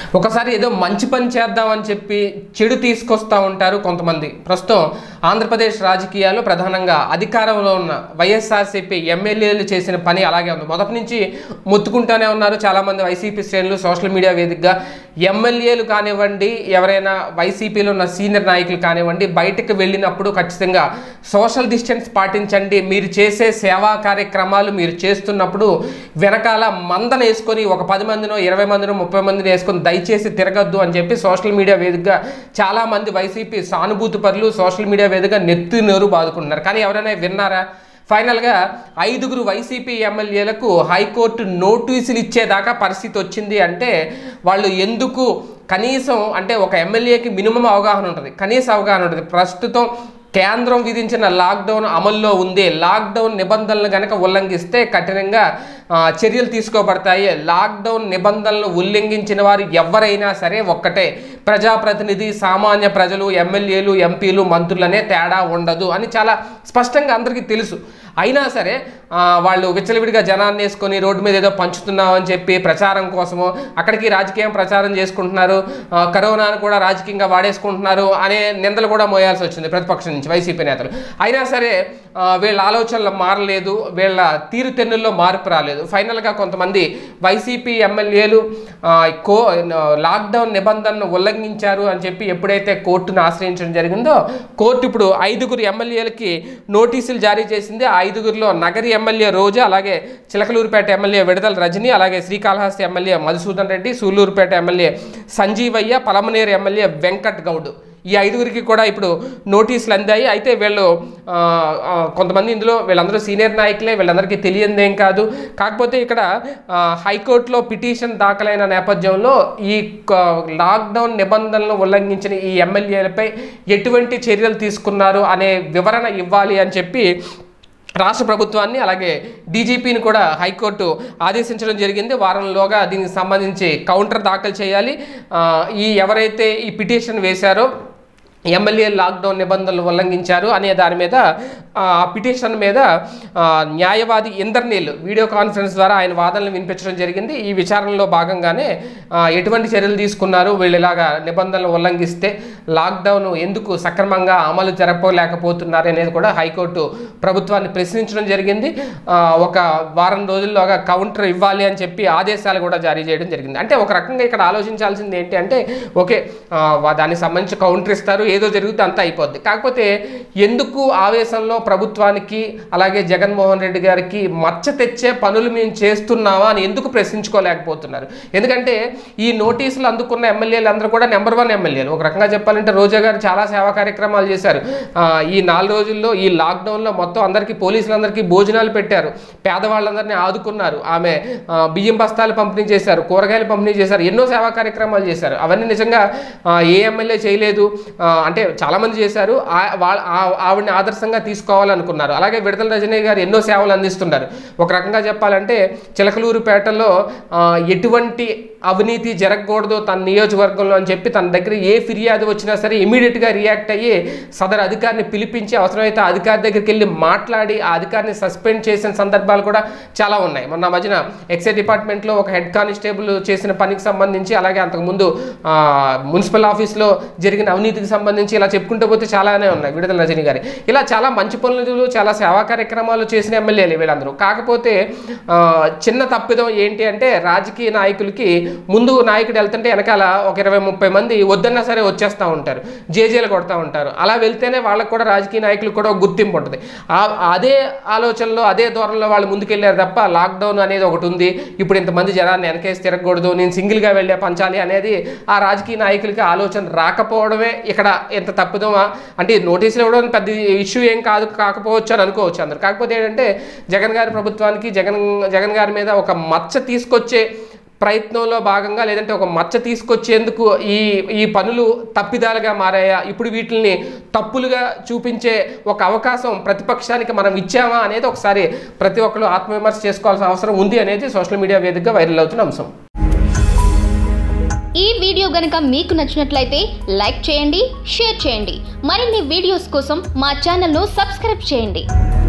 ఒకసారి ఏదో మంచి పని చేద్దామని చెప్పి చెడు తీసుకొస్తూ ఉంటారు కొంతమంది ప్రస్తుతం ఆంధ్రప్రదేశ్ రాజకీయాల్లో ప్రధానంగా అధికారంలో ఉన్న వైఎస్ఆర్సీపీ ఎమ్మెల్యేలు చేసిన పని అలాగే ఉంది మొదటి నుంచి మొత్తుకుంటూనే ఉన్నారు చాలామంది వైసీపీ శ్రేణులు సోషల్ మీడియా వేదికగా ఎమ్మెల్యేలు కానివ్వండి ఎవరైనా వైసీపీలో ఉన్న సీనియర్ నాయకులు కానివ్వండి బయటకు వెళ్ళినప్పుడు ఖచ్చితంగా సోషల్ డిస్టెన్స్ పాటించండి మీరు చేసే సేవా కార్యక్రమాలు మీరు చేస్తున్నప్పుడు వెనకాల మందన వేసుకొని ఒక పది మందినో ఇరవై మందినో ముప్పై మందిని వేసుకొని దయచేసి తిరగద్దు అని చెప్పి సోషల్ మీడియా వేదికగా చాలామంది వైసీపీ సానుభూతి పరులు సోషల్ మీడియా వేదికగా నెత్తి నోరు బాదుకుంటున్నారు కానీ ఎవరైనా విన్నారా ఫైనల్గా ఐదుగురు వైసీపీ ఎమ్మెల్యేలకు హైకోర్టు నోటీసులు ఇచ్చేదాకా పరిస్థితి వచ్చింది అంటే వాళ్ళు ఎందుకు కనీసం అంటే ఒక ఎమ్మెల్యేకి మినిమం అవగాహన ఉంటుంది కనీస అవగాహన ఉంటుంది ప్రస్తుతం కేంద్రం విధించిన లాక్డౌన్ అమల్లో ఉంది లాక్డౌన్ నిబంధనలు కనుక ఉల్లంఘిస్తే కఠినంగా ఆ, చర్యలు తీసుకోబడతాయి లాక్డౌన్ నిబంధనలు ఉల్లంఘించిన వారు ఎవరైనా సరే ఒక్కటే ప్రజాప్రతినిధి సామాన్య ప్రజలు ఎమ్మెల్యేలు ఎంపీలు మంత్రులనే తేడా ఉండదు అని చాలా స్పష్టంగా అందరికీ తెలుసు అయినా సరే ఆ, వాళ్ళు విచ్చలవిడిగా జనాన్ని వేసుకొని రోడ్డు మీద ఏదో పంచుతున్నాం అని చెప్పి ప్రచారం కోసము అక్కడికి రాజకీయం ప్రచారం చేసుకుంటున్నారు ఆ, కరోనాను కూడా రాజకీయంగా వాడేసుకుంటున్నారు అనే నిందలు కూడా మోయాల్సి వచ్చింది ప్రతిపక్షం నుంచి వైసీపీ నేతలు అయినా సరే ఆ, వీళ్ళ ఆలోచనలు మారలేదు వీళ్ళ తీరుతెన్నుల్లో మార్పు రాలేదు ఫైనల్గా కొంతమంది వైసీపీ ఎమ్మెల్యేలు ఆ, కో లాక్డౌన్ నిబంధనను ఉల్లంఘించారు అని చెప్పి ఎప్పుడైతే కోర్టును ఆశ్రయించడం జరిగిందో కోర్టు ఇప్పుడు ఐదుగురు ఎమ్మెల్యేలకి నోటీసులు జారీ చేసింది ఆ ఐదుగురిలో నగరి ఎమ్మెల్యే రోజా అలాగే చిలకలూరుపేట ఎమ్మెల్యే విడుదల రజని అలాగే Srikalahasti MLA Madhusudan Reddy Sullurpeta MLA Sanjeevaiah Palamaner MLA Venkat Goud ఈ ఐదుగురికి కూడా ఇప్పుడు నోటీసులు అందాయి అయితే వీళ్ళు ఆ, ఆ, కొంతమంది ఇందులో వీళ్ళందరూ సీనియర్ నాయకులే వీళ్ళందరికీ తెలియందేం కాదు కాకపోతే ఇక్కడ ఆ, హైకోర్టులో పిటిషన్ దాఖలైన నేపథ్యంలో ఈ క- లాక్డౌన్ నిబంధనలను ఉల్లంఘించిన ఈ ఎమ్మెల్యేలపై ఎటువంటి చర్యలు తీసుకున్నారు అనే వివరణ ఇవ్వాలి అని చెప్పి రాష్ట్ర ప్రభుత్వాన్ని అలాగే డీజీపీని కూడా హైకోర్టు ఆదేశించడం జరిగింది వారంలోగా దీనికి సంబంధించి కౌంటర్ దాఖలు చేయాలి ఆ, ఈ ఎవరైతే ఈ పిటిషన్ వేశారో ఎమ్మెల్యే లాక్డౌన్ నిబంధనలు ఉల్లంఘించారు అనే దాని మీద ఆ పిటిషన్ మీద ఆ, న్యాయవాది ఇందర్నీల్ వీడియో కాన్ఫరెన్స్ ద్వారా ఆయన వాదనలు వినిపించడం జరిగింది ఈ విచారణలో భాగంగానే ఆ, ఎటువంటి చర్యలు తీసుకున్నారు వీళ్ళు ఇలాగా నిబంధనలు ఉల్లంఘిస్తే లాక్డౌన్ ఎందుకు సక్రమంగా అమలు జరపలేకపోతున్నారు అనేది కూడా హైకోర్టు ప్రభుత్వాన్ని ప్రశ్నించడం జరిగింది ఆ, ఒక వారం రోజుల్లోగా కౌంటర్ ఇవ్వాలి అని చెప్పి ఆదేశాలు కూడా జారీ చేయడం జరిగింది అంటే ఒక రకంగా ఇక్కడ ఆలోచించాల్సింది ఏంటి అంటే ఓకే ఆ, వా- దానికి సంబంధించి కౌంటర్ ఇస్తారు ఏదో జరుగుతుంది అంతా అయిపోద్ది కాకపోతే ఎందుకు ఆవేశంలో ప్రభుత్వానికి అలాగే జగన్మోహన్ రెడ్డి గారికి మచ్చ తెచ్చే పనులు మేము చేస్తున్నామా అని ఎందుకు ప్రశ్నించుకోలేకపోతున్నారు ఎందుకంటే ఈ నోటీసులు అందుకున్న ఎమ్మెల్యేలు అందరూ కూడా నెంబర్ వన్ ఎమ్మెల్యేలు ఒక రకంగా చెప్పాలంటే రోజా గారు చాలా సేవా కార్యక్రమాలు చేశారు ఆ, ఈ నాలుగు రోజుల్లో ఈ లాక్డౌన్లో మొత్తం అందరికీ పోలీసులందరికీ భోజనాలు పెట్టారు పేదవాళ్ళందరినీ ఆదుకున్నారు ఆమె ఆ, బియ్యం బస్తాలు పంపిణీ చేశారు కూరగాయలు పంపిణీ చేశారు ఎన్నో సేవా కార్యక్రమాలు చేశారు అవన్నీ నిజంగా ఆ, ఏ ఎమ్మెల్యే చేయలేదు ఆ, అంటే చాలామంది చేశారు ఆ- వా- ఆ- ఆవిడని ఆదర్శంగా తీసుకోవాలనుకున్నారు అలాగే విడతల రజనీ గారు ఎన్నో సేవలు అందిస్తున్నారు ఒక రకంగా చెప్పాలంటే చిలకలూరుపేటలో ఆ, ఎటువంటి అవినీతి జరగకూడదు తన నియోజకవర్గంలో అని చెప్పి తన దగ్గర ఏ ఫిర్యాదు వచ్చినా సరే ఇమీడియట్గా రియాక్ట్ అయ్యి సదరు అధికారిని పిలిపించి అవసరమైతే ఆ అధికారి దగ్గరికి వెళ్ళి మాట్లాడి ఆ అధికారిని సస్పెండ్ చేసిన సందర్భాలు కూడా చాలా ఉన్నాయి మొన్న మధ్యన ఎక్సైజ్ డిపార్ట్మెంట్లో ఒక హెడ్ కానిస్టేబుల్ చేసిన పనికి సంబంధించి అలాగే అంతకుముందు ఆ, మున్సిపల్ ఆఫీస్లో జరిగిన అవినీతికి సంబంధించి ఇలా చెప్పుకుంటూ పోతే చాలానే ఉన్నాయి విడుదల రజని గారి ఇలా చాలా మంచి పనులు చాలా సేవా కార్యక్రమాలు చేసిన ఎమ్మెల్యేలు వీళ్ళందరూ కాకపోతే ఆ, చిన్న తప్పిదం ఏంటి అంటే రాజకీయ నాయకులకి ముందు నాయకుడు వెళ్తుంటే వెనకాల ఒక ఇరవై ముప్పై మంది వద్దన్నా సరే వచ్చేస్తూ ఉంటారు జేజేలు కొడతా ఉంటారు అలా వెళ్తేనే వాళ్ళకు కూడా రాజకీయ నాయకులకు కూడా ఒక గుర్తింపు ఉంటుంది ఆ- అదే ఆలోచనలో అదే ధోరణిలో వాళ్ళు ముందుకెళ్ళారు తప్ప లాక్డౌన్ అనేది ఒకటి ఉంది ఇప్పుడు ఇంతమంది జనాన్ని వెనకేసి తిరగకూడదు నేను సింగిల్గా వెళ్ళే పంచాలి అనేది ఆ రాజకీయ నాయకులకి ఆలోచన రాకపోవడమే ఇక్కడ ఎంత తప్పుదమా అంటే ఈ నోటీసులు ఇవ్వడం పెద్ద ఇష్యూ ఏం కాదు కాకపోవచ్చు అని అనుకోవచ్చు అందరు కాకపోతే ఏంటంటే జగన్ గారి ప్రభుత్వానికి జగన్ జగన్ గారి మీద ఒక మచ్చ తీసుకొచ్చే ప్రయత్నంలో భాగంగా లేదంటే ఒక మచ్చ తీసుకొచ్చేందుకు ఈ ఈ పనులు తప్పిదాలుగా మారాయా ఇప్పుడు వీటిని తప్పులుగా చూపించే ఒక అవకాశం ప్రతిపక్షానికి మనం ఇచ్చామా అనేది ఒకసారి ప్రతి ఒక్కరు ఆత్మవిమర్శ చేసుకోవాల్సిన అవసరం ఉంది అనేది సోషల్ మీడియా వేదికగా వైరల్ అవుతున్న అంశం ఈ వీడియో గనుక మీకు నచ్చినట్లయితే లైక్ చేయండి షేర్ చేయండి మరిన్ని వీడియోస్ కోసం మా ఛానల్ను సబ్స్క్రైబ్ చేయండి